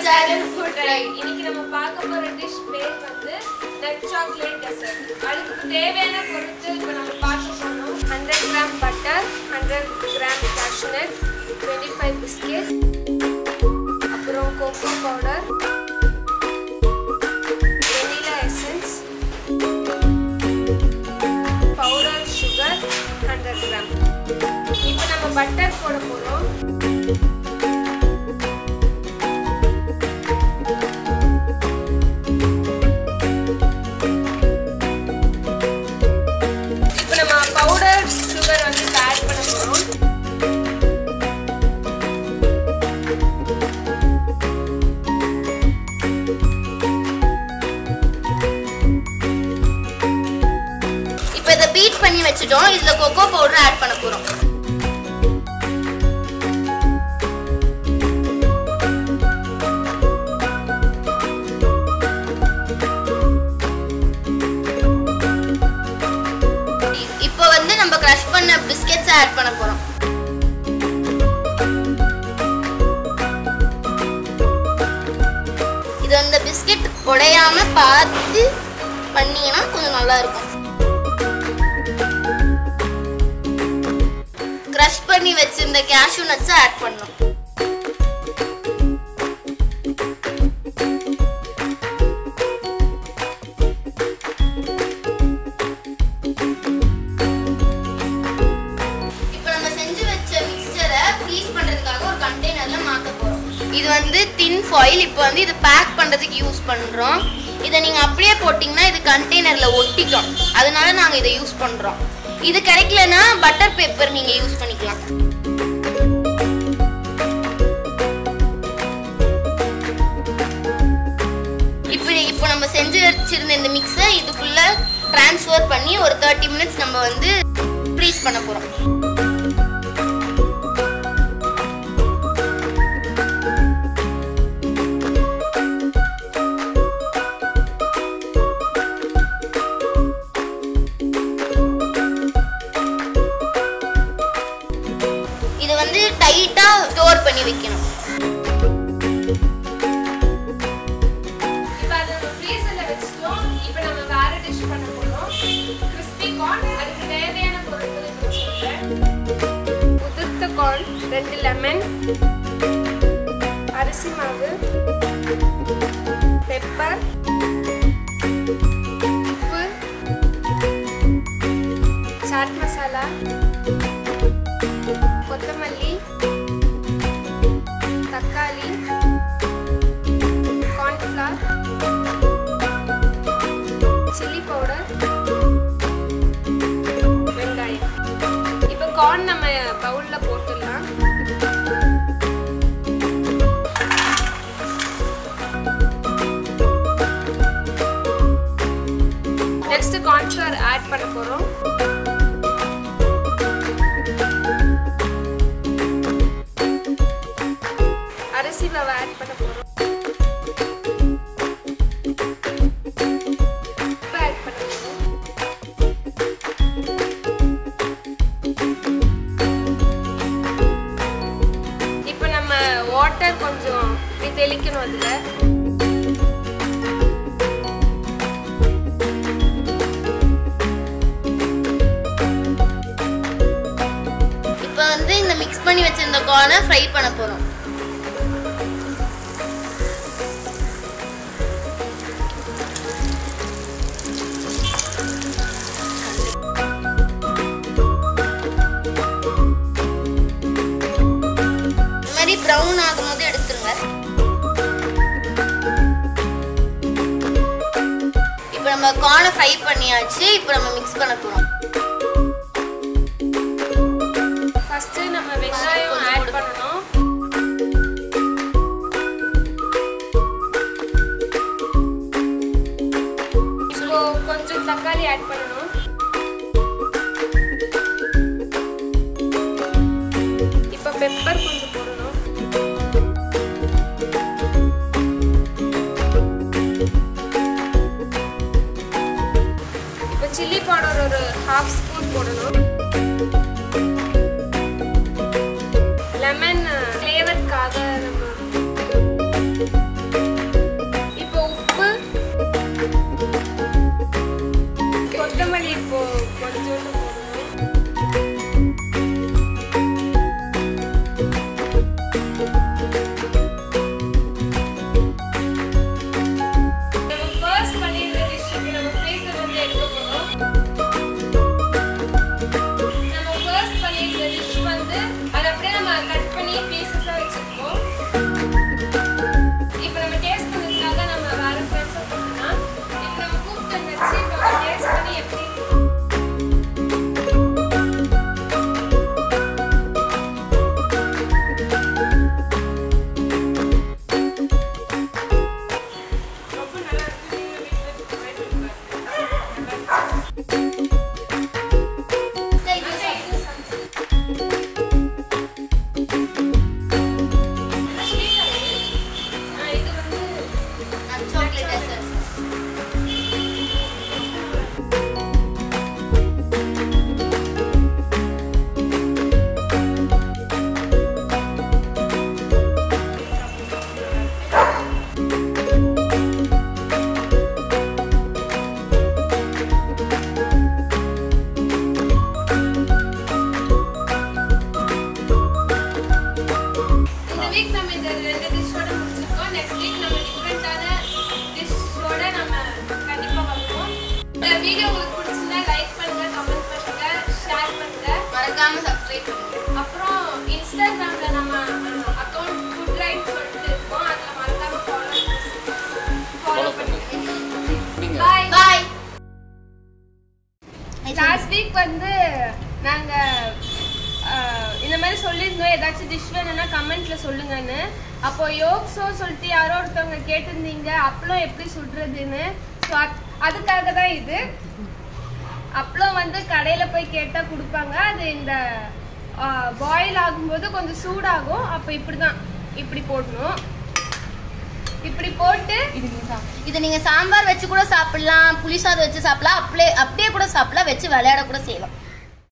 channel food right இன்னைக்கு நம்ம பார்க்க போற டிஷ் பேர் வந்து நட் சாக்லேட் டெசர்ட் அதுக்கு தேவையான பொருட்கள் இப்போ நம்ம பார்க்க போறோம் hundred gram butter hundred gram cashew nut twenty five biscuit அப்புறம் cocoa powder vanilla essence powder sugar hundred gram இப்போ நம்ம பட்டர் போட போகிறோம் இப்போ நம்ம பவுடர் சுகர் வந்து ஆட் பண்ண போகிறோம் இப்போ இதை பீட் பண்ணி வச்சுட்டோம் இதுல கொக்கோ பவுடர் ஆட் பண்ண போறோம் இப்போ வந்து நம்ம கிரஷ் பண்ண பிஸ்கெட்ஸ் ஆட் பண்ண போறோம் இது அந்த பிஸ்கெட் உடையாம பார்த்து பண்ணீங்கன்னா கொஞ்சம் நல்லா இருக்கும் கிரஷ் பண்ணி வச்சிருந்த கேஷ்யூ நட்ஸ் ஆட் பண்ணணும் இப்போ நம்ம செஞ்சு வச்ச மிக்சரை ஃப்ரீஸ் பண்றதுக்காக ஒரு கண்டெய்னர்ல மாத்த போறோம் இது வந்து தின் ஃபாயில் இப்போ வந்து இது பேக் பண்றதுக்கு யூஸ் பண்றோம் இதை நீங்க அப்படியே போட்டிங்கன்னா இது கண்டெய்னர்ல ஒட்டிக்கும் அதனால நாங்க இதை யூஸ் பண்றோம் இது கிடைக்கலனா பட்டர் பேப்பர் நீங்க யூஸ் பண்ணிக்கலாம் இப்போ இப்போ நம்ம செஞ்சு வச்சிருந்த இந்த மிக்ஸை இதுக்குள்ள ட்ரான்ஸ்ஃபர் பண்ணி ஒரு தேர்ட்டி மினிட்ஸ் நம்ம வந்து ஃப்ரீஸ் பண்ண போறோம் இது வந்து டைட்டா ஸ்டோர் பண்ணி வைக்கணும் இப்போ அதை நம்ம ஃப்ரீசரில் வச்சுட்டோம் இப்போ நம்ம வேற டிஷ் பண்ண போகிறோம் கிறிஸ்பி கார்ன் அதுக்கு தேவையான பொருட்கள் இப்போ சொல்கிறேன் உதிர்த்த கார்ன் ரெண்டு லெமன் அரிசி மாவு பெப்பர் உப்பு சாட் மசாலா கொத்தமல்லி தக்காளி கார்ன்ஃப்ளவர் சில்லி பவுடர் வெங்காயம் இப்போ கார்ன் நம்ம பவுலில் போட்டுடலாம் நெக்ஸ்ட் கார்ன்ஃப்ளவர் ஆட் பண்ண போகிறோம் அரிசி மாவை ஆட் பண்ண போகிறோம் உப்பு ஆட் பண்ண போகிறோம் இப்போ நம்ம வாட்டர் கொஞ்சம் இப்படி தெளிக்கணும் அதில் இப்போ வந்து இந்த மிக்ஸ் பண்ணி வச்சிருந்த கார்னை ஃப்ரை பண்ண போறோம் இந்த மாதிரி ப்ரௌன் ஆகும்போது எடுத்துருங்க இப்போ நம்ம கார்னை ஃப்ரை பண்ணியாச்சு இப்போ நம்ம மிக்ஸ் பண்ண போறோம் ஃபர்ஸ்ட் நம்ம வெங்காயம் ஆட் பண்ணணும் இப்போ கொஞ்சம் தக்காளி ஆட் பண்ணணும் இப்போ பெப்பர் கொஞ்சம் போடணும் இப்போ சில்லி பவுடர் ஒரு half சொல்லியிருந்தோம் ஏதாச்சும் டிஷ் வேணும்னா கமெண்ட்ல சொல்லுங்கன்னு அப்போ யோக்ஸோ சொல்லிட்டு யாரோ ஒருத்தவங்க கேட்டிருந்தீங்க அப்பளம் எப்படி சுடுறதுன்னு ஸோ அதுக்காக தான் இது அப்பளம் வந்து கடையில போய் கேட்டா கொடுப்பாங்க அது இந்த பாயில் ஆகும்போது கொஞ்சம் சூடாகும் அப்போ இப்படிதான் இப்படி போடணும் இப்படி போட்டு இது நீங்க சாம்பார் வச்சு கூட சாப்பிடலாம் புளி சாதம் வச்சு சாப்பிடலாம் அப்படியே அப்படியே கூட சாப்பிடலாம் வச்சு விளையாட கூட செய்யலாம்